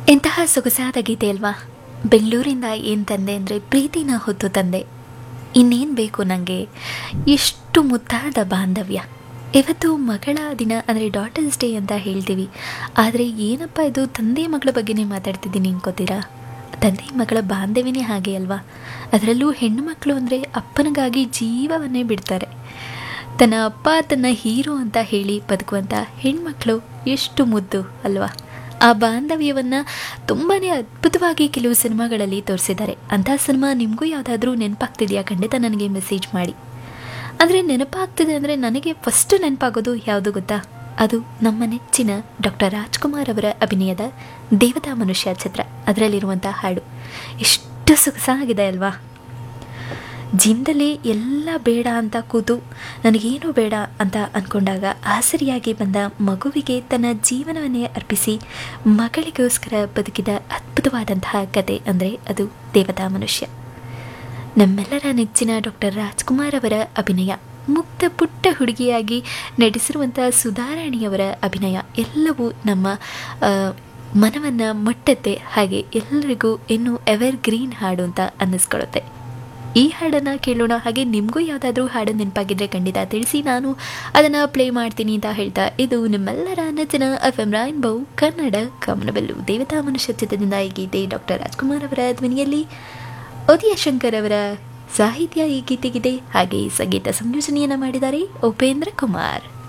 ಎಂತಹ ಸೊಗಸಾದ ಗೀತೆ ಅಲ್ವಾ ಬೆಂಗಳೂರಿಂದ ಏನು ತಂದೆ ಅಂದರೆ ಪ್ರೀತಿನ ಹೊತ್ತು ತಂದೆ ಇನ್ನೇನು ಬೇಕು ನನಗೆ ಎಷ್ಟು ಮುದ್ದಾದ ಬಾಂಧವ್ಯ ಇವತ್ತು ಮಗಳ ದಿನ ಅಂದರೆ ಡಾಟರ್ಸ್ ಡೇ ಅಂತ ಹೇಳ್ತೀವಿ ಆದರೆ ಏನಪ್ಪ ಇದು ತಂದೆ ಮಗಳ ಬಗ್ಗೆನೇ ಮಾತಾಡ್ತಿದ್ದೀನಿ ಅನ್ಕೋತೀರಾ ತಂದೆ ಮಗಳ ಬಾಂಧವ್ಯನೇ ಹಾಗೆ ಅಲ್ವಾ ಅದರಲ್ಲೂ ಹೆಣ್ಣು ಮಕ್ಕಳು ಅಂದರೆ ಅಪ್ಪನಿಗಾಗಿ ಜೀವವನ್ನೇ ಬಿಡ್ತಾರೆ ತನ್ನ ಅಪ್ಪ ತನ್ನ ಹೀರೋ ಅಂತ ಹೇಳಿ ಬದುಕುವಂಥ ಹೆಣ್ಮಕ್ಳು ಎಷ್ಟು ಮುದ್ದು ಅಲ್ವಾ ಆ ಬಾಂಧವ್ಯವನ್ನು ತುಂಬಾ ಅದ್ಭುತವಾಗಿ ಕೆಲವು ಸಿನಿಮಾಗಳಲ್ಲಿ ತೋರಿಸಿದ್ದಾರೆ ಅಂಥ ಸಿನಿಮಾ ನಿಮಗೂ ಯಾವುದಾದ್ರೂ ನೆನಪಾಗ್ತಿದೆಯಾ ಖಂಡಿತ ನನಗೆ ಮೆಸೇಜ್ ಮಾಡಿ ಆದರೆ ನೆನಪಾಗ್ತಿದೆ ಅಂದರೆ ನನಗೆ ಫಸ್ಟ್ ನೆನಪಾಗೋದು ಯಾವುದು ಗೊತ್ತಾ ಅದು ನಮ್ಮ ನೆಚ್ಚಿನ ಡಾಕ್ಟರ್ ರಾಜ್ಕುಮಾರ್ ಅವರ ಅಭಿನಯದ ದೇವತಾ ಮನುಷ್ಯ ಚಿತ್ರ ಅದರಲ್ಲಿರುವಂಥ ಹಾಡು ಎಷ್ಟು ಸೊಗಸಾಗಿದೆ ಅಲ್ವಾ ಜೀವನದಲ್ಲಿ ಎಲ್ಲ ಬೇಡ ಅಂತ ಕೂತು ನನಗೇನು ಬೇಡ ಅಂತ ಅಂದ್ಕೊಂಡಾಗ ಆಸರಿಯಾಗಿ ಬಂದ ಮಗುವಿಗೆ ತನ್ನ ಜೀವನವನ್ನೇ ಅರ್ಪಿಸಿ ಮಗಳಿಗೋಸ್ಕರ ಬದುಕಿದ ಅದ್ಭುತವಾದಂತಹ ಕತೆ ಅಂದರೆ ಅದು ದೇವತಾ ಮನುಷ್ಯ ನಮ್ಮೆಲ್ಲರ ನೆಚ್ಚಿನ ಡಾಕ್ಟರ್ ರಾಜ್ಕುಮಾರ್ ಅವರ ಅಭಿನಯ ಮುಕ್ತ ಪುಟ್ಟ ಹುಡುಗಿಯಾಗಿ ನಟಿಸಿರುವಂಥ ಸುಧಾರಾಣಿಯವರ ಅಭಿನಯ ಎಲ್ಲವೂ ನಮ್ಮ ಆ, ಮನವನ್ನು ಮುಟ್ಟತ್ತೆ ಹಾಗೆ ಎಲ್ಲರಿಗೂ ಇನ್ನೂ ಎವರ್ ಗ್ರೀನ್ ಹಾಡು ಅಂತ ಅನ್ನಿಸ್ಕೊಳ್ಳುತ್ತೆ ಈ ಹಾಡನ್ನು ಕೇಳೋಣ ಹಾಗೆ ನಿಮಗೂ ಯಾವುದಾದ್ರೂ ಹಾಡು ನೆನಪಾಗಿದ್ರೆ ಖಂಡಿತ ತಿಳಿಸಿ ನಾನು ಅದನ್ನು ಪ್ಲೇ ಮಾಡ್ತೀನಿ ಅಂತ ಹೇಳ್ತಾ ಇದು ನಿಮ್ಮೆಲ್ಲರ ನೆಚ್ಚಿನ F M Rainbow Kannada Kamanabillu Devatha Manushya ಚಿತ್ರದಿಂದ ಈ ಗೀತೆ ಡಾಕ್ಟರ್ ರಾಜ್ಕುಮಾರ್ ಅವರ ಧ್ವನಿಯಲ್ಲಿ ಉದಯ ಶಂಕರ್ ಅವರ ಸಾಹಿತ್ಯ ಈ ಗೀತೆಗಿದೆ ಹಾಗೆ ಸಂಗೀತ ಸಂಯೋಜನೆಯನ್ನು ಮಾಡಿದ್ದಾರೆ ಉಪೇಂದ್ರ ಕುಮಾರ್